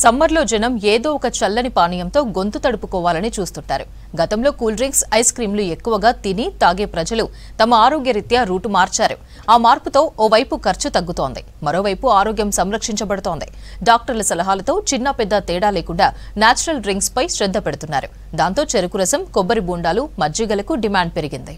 సమ్మర్లో జనం ఏదో ఒక చల్లని పానీయంతో గొంతు తడుపుకోవాలని చూస్తుంటారు గతంలో కూల్ డ్రింక్స్ ఐస్ క్రీంలు ఎక్కువగా తిని తాగే ప్రజలు తమ ఆరోగ్యరీత్యా రూటు మార్చారు ఆ మార్పుతో ఓవైపు ఖర్చు తగ్గుతోంది మరోవైపు ఆరోగ్యం సంరక్షించబడుతోంది డాక్టర్ల సలహాలతో చిన్న పెద్ద తేడా లేకుండా నేచురల్ డ్రింక్స్ పై శ్రద్ధ పెడుతున్నారు దాంతో చెరుకు రసం కొబ్బరి బూండాలు మజ్జిగలకు డిమాండ్ పెరిగింది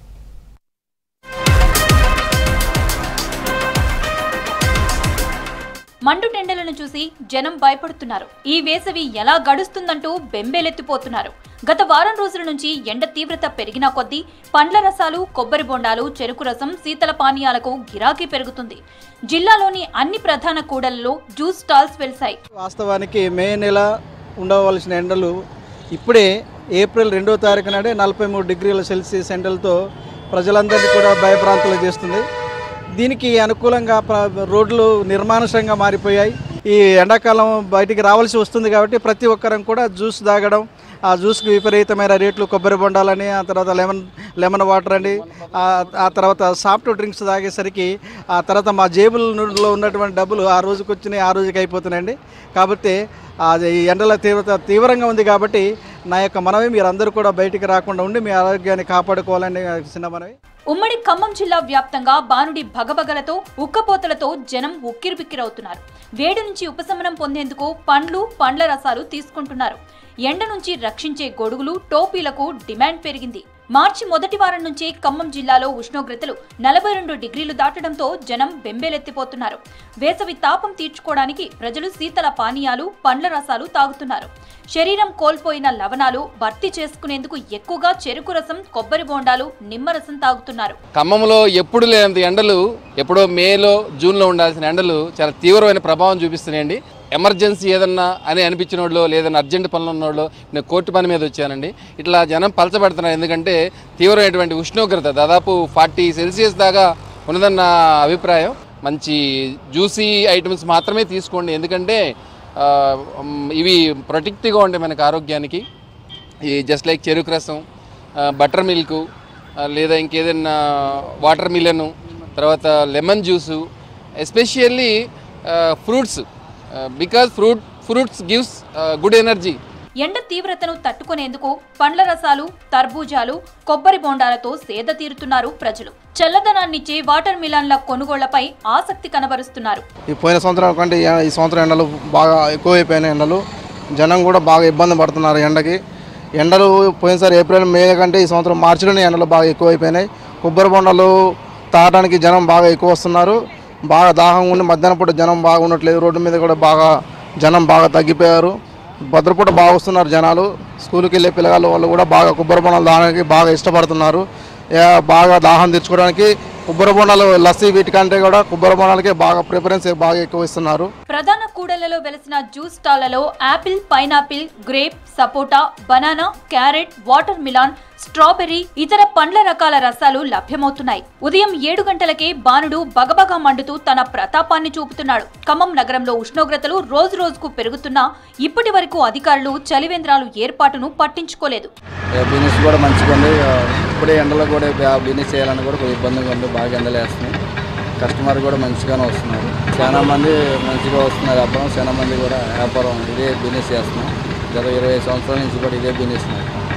మండుటెండలను చూసి జనం భయపడుతున్నారు ఈ వేసవి ఎలా గడుస్తుందంటూ బెంబేలెత్తిపోతున్నారు గత వారం రోజుల నుంచి ఎండ తీవ్రత పెరిగిన కొద్దీ పండ్ల రసాలు కొబ్బరి బొండాలు చెరుకు రసం శీతల పానీయాలకు గిరాకీ పెరుగుతుంది జిల్లాలోని అన్ని ప్రధాన కూడలలో జ్యూస్ స్టాల్స్ వెలిశాయి వాస్తవానికి మే నెల ఉండవలసిన ఎండలు ఇప్పుడే ఏప్రిల్ రెండో తారీఖు నాడే నలభై మూడు డిగ్రీల సెల్సియస్ ఎండలతో ప్రజలందరినీ కూడా భయభ్రాంతులు చేస్తుంది దీనికి అనుకూలంగా ప్ర- రోడ్లు నిర్మానుషంగా మారిపోయాయి ఈ ఎండాకాలం బయటికి రావాల్సి వస్తుంది కాబట్టి ప్రతి ఒక్కరం కూడా జ్యూస్ తాగడం ఆ జ్యూస్కి విపరీతమైన రేట్లు కొబ్బరి బొండాలని ఆ తర్వాత లెమన్ లెమన్ వాటర్ అని ఆ- ఆ తర్వాత సాఫ్ట్ డ్రింక్స్ తాగేసరికి ఆ తర్వాత మా జేబులలో ఉన్నటువంటి డబ్బులు ఆ రోజుకి వచ్చినాయి ఆ రోజుకి అయిపోతున్నాయండి కాబట్టి అది ఈ ఎండల తీవ్రత తీవ్రంగా ఉంది కాబట్టి నా యొక్క మనవి మీరందరూ కూడా బయటికి రాకుండా ఉండి మీ ఆరోగ్యాన్ని కాపాడుకోవాలని చిన్న మనవి ఉమ్మడి ఖమ్మం జిల్లా వ్యాప్తంగా బానుడి భగభగలతో ఉక్కపోతలతో జనం ఉక్కిరిబిక్కిరవుతున్నారు వేడి నుంచి ఉపశమనం పొందేందుకు పండ్లు పండ్ల రసాలు తీసుకుంటున్నారు ఎండ నుంచి రక్షించే గొడుగులు టోపీలకు డిమాండ్ పెరిగింది మార్చి మొదటి వారం నుంచి ఖమ్మం జిల్లాలో ఉష్ణోగ్రతలు నలభై రెండు డిగ్రీలు దాటడంతో జనం బెంబేలెత్తిపోతున్నారు వేసవి తాపం తీర్చుకోవడానికి ప్రజలు శీతల పానీయాలు పండ్ల రసాలు తాగుతున్నారు శరీరం కోల్పోయిన లవణాలు భర్తీ చేసుకునేందుకు ఎక్కువగా చెరుకు రసం కొబ్బరి బోండాలు నిమ్మరసం తాగుతున్నారు ఖమ్మంలో ఎప్పుడు లేనంత ఎండలు ఎప్పుడో మేలో జూన్లో ఉండాల్సిన ఎండలు చాలా తీవ్రమైన ప్రభావం చూపిస్తున్నాయండి ఎమర్జెన్సీ ఏదన్నా అని అనిపించిన వాళ్ళు లేదన్నా అర్జెంట్ పనులు ఉన్నోళ్ళు నేను కోర్టు పని మీద వచ్చానండి ఇట్లా జనం పలచబడుతున్నారు ఎందుకంటే తీవ్రమైనటువంటి ఉష్ణోగ్రత దాదాపు ఫార్టీ సెల్సియస్ దాకా ఉన్నదన్న అభిప్రాయం మంచి జ్యూసీ ఐటమ్స్ మాత్రమే తీసుకోండి ఎందుకంటే ఆ, మ్, ఇవి ప్రొటెక్టివ్గా ఉంటాయి మనకి ఆరోగ్యానికి ఈ జస్ట్ లైక్ చెరుకు రసం బటర్ మిల్క్ లేదా ఇంకేదైనా వాటర్ మిలను తర్వాత lemon juice especially fruits because fruit fruits gives good energy ఎండ తీవ్రతను తట్టుకునేందుకు పండ్ల రసాలు తర్బూజాలు కొబ్బరి బోండాలతో సేద తీరుతున్నారు ప్రజలు చల్లదనాన్నిచ్చే వాటర్ మిలాన్ల కొనుగోళ్లపై ఆసక్తి కనబరుస్తున్నారు ఈ పోయిన సంవత్సరం కంటే ఈ ఈ సంవత్సరం ఎండలు బాగా ఎక్కువైపోయినాయి ఎండలు జనం కూడా బాగా ఇబ్బంది పడుతున్నారు ఎండకి ఎండలు పోయినసారి ఏప్రిల్ మే కంటే ఈ సంవత్సరం మార్చిలోనే ఎండలు బాగా ఎక్కువైపోయినాయి కొబ్బరి బొండలు తాగడానికి జనం బాగా ఎక్కువ వస్తున్నారు బాగా దాహం ఉండి మధ్యాహ్నం పూట జనం బాగా ఉండట్లేదు రోడ్డు మీద కూడా బాగా జనం బాగా తగ్గిపోయారు భద్రపూట బాగా వస్తున్నారు జనాలు స్కూల్కి వెళ్ళే పిల్లగాళ్ళు వాళ్ళు కూడా బాగా కొబ్బరి బొండాలు తాగడానికి బాగా ఇష్టపడుతున్నారు యా, బాగా దాహం తెచ్చుకోవడానికి కొబ్బరి బొండాలు లస్సీ వీటికంటే కూడా కొబ్బరి బొండాలకే బాగా ప్రిఫరెన్స్ బాగా ఎక్కువ ఇస్తున్నారు ప్రధాన కూడళ్లలో వెలసిన జ్యూస్ స్టాళ్లలో యాపిల్ పైనాపిల్ గ్రేప్ సపోటా banana carrot water melon strawberry ఇతర పండ్ల రకాల రసాలు లభ్యమవుతున్నాయి ఉదయం ఏడు గంటలకే బాణుడు బగబగా మండుతూ తన ప్రతాపాన్ని చూపుతున్నాడు ఖమ్మం నగరంలో ఉష్ణోగ్రతలు రోజు రోజుకు పెరుగుతున్నా ఇప్పటి వరకు అధికారులు చలివేంద్రాలు ఏర్పాటును పట్టించుకోలేదు బిజినెస్ కూడా మంచిగా ఉంది ఆ, ఇప్పుడే ఎండలో కూడా బా- బిజినెస్ చేయాలని కూడా కొద్దిగా ఇబ్బందిగా ఉంది బాగా ఎండలు వేస్తున్నాయి కస్టమర్ కూడా మంచిగానే వస్తున్నారు చాలా మంది మంచిగా వస్తున్నారు వ్యాపారం చాలా మంది కూడా వ్యాపారం ఇదే బిజినెస్ చేస్తున్నాం గత ఇరవై సంవత్సరాల నుంచి కూడా ఇదే బిజినెస్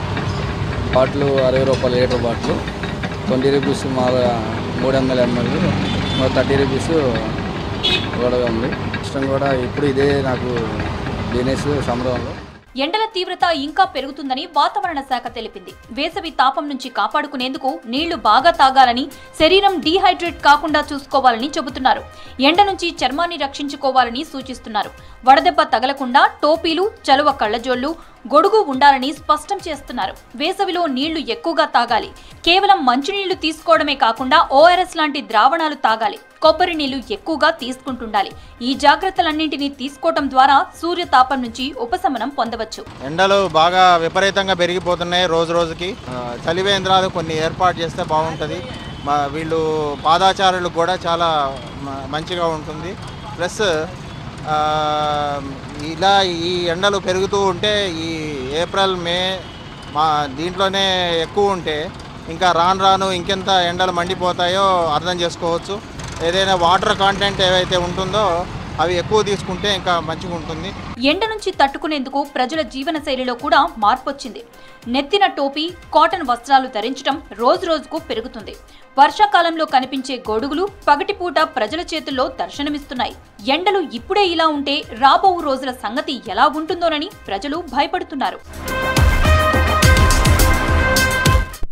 బాటిల్ అరవై రూపాయల లీటర్ బాటిల్ ట్వంటీ రూపీస్ మా మూడు వందల ఎంఎల్ థర్టీ రూపీస్ కూడా ఉంది ఇష్టం కూడా ఇప్పుడు ఇదే నాకు బిజినెస్ సంబరంలో ఎండల తీవ్రత ఇంకా పెరుగుతుందని వాతావరణ శాఖ తెలిపింది వేసవి తాపం నుంచి కాపాడుకునేందుకు నీళ్లు బాగా తాగాలని శరీరం డీహైడ్రేట్ కాకుండా చూసుకోవాలని చెబుతున్నారు ఎండ నుంచి చర్మాన్ని రక్షించుకోవాలని సూచిస్తున్నారు వడదెబ్బ తగలకుండా టోపీలు చలువ కళ్ళజోళ్లు గొడుగు ఉండాలని స్పష్టం చేస్తున్నారు వేసవిలో నీళ్లు ఎక్కువగా తాగాలి కేవలం మంచినీళ్లు తీసుకోవడమే కాకుండా ఓఆర్ఎస్ లాంటి ద్రావణాలు తాగాలి కొబ్బరి నీళ్లు ఎక్కువగా తీసుకుంటుండాలి ఈ జాగ్రత్తలన్నింటినీ తీసుకోవటం ద్వారా సూర్యతాపం నుంచి ఉపశమనం పొందవచ్చు ఎండలు బాగా విపరీతంగా పెరిగిపోతున్నాయి రోజు రోజుకి ఆ, చలివేంద్రాలు కొన్ని ఏర్పాటు చేస్తే బాగుంటుంది మా వీళ్ళు పాదాచారులకు కూడా చాలా మ- మంచిగా ఉంటుంది ప్లస్ ఆ, ఇలా ఈ ఎండలు పెరుగుతూ ఉంటే ఈ ఏప్రిల్ మే మా దీంట్లోనే ఎక్కువ ఉంటే ఇంకా రాను రాను ఇంకెంత ఎండలు మండిపోతాయో అర్థం చేసుకోవచ్చు ఏదైనా వాటర్ కాంటెంట్ ఏవైతే ఉంటుందో అవి ఎక్కువ తీసుకుంటే ఇంకా మంచిగా ఉంటుంది ఎండ నుంచి తట్టుకునేందుకు ప్రజల జీవన శైలిలో కూడా మార్పొచ్చింది నెత్తిన టోపీ కాటన్ వస్త్రాలు ధరించడం రోజు రోజుకు పెరుగుతుంది వర్షాకాలంలో కనిపించే గొడుగులు పగటిపూట ప్రజల చేతుల్లో దర్శనమిస్తున్నాయి ఎండలు ఇప్పుడే ఇలా ఉంటే రాబో రోజుల సంగతి ఎలా ఉంటుందోనని ప్రజలు భయపడుతున్నారు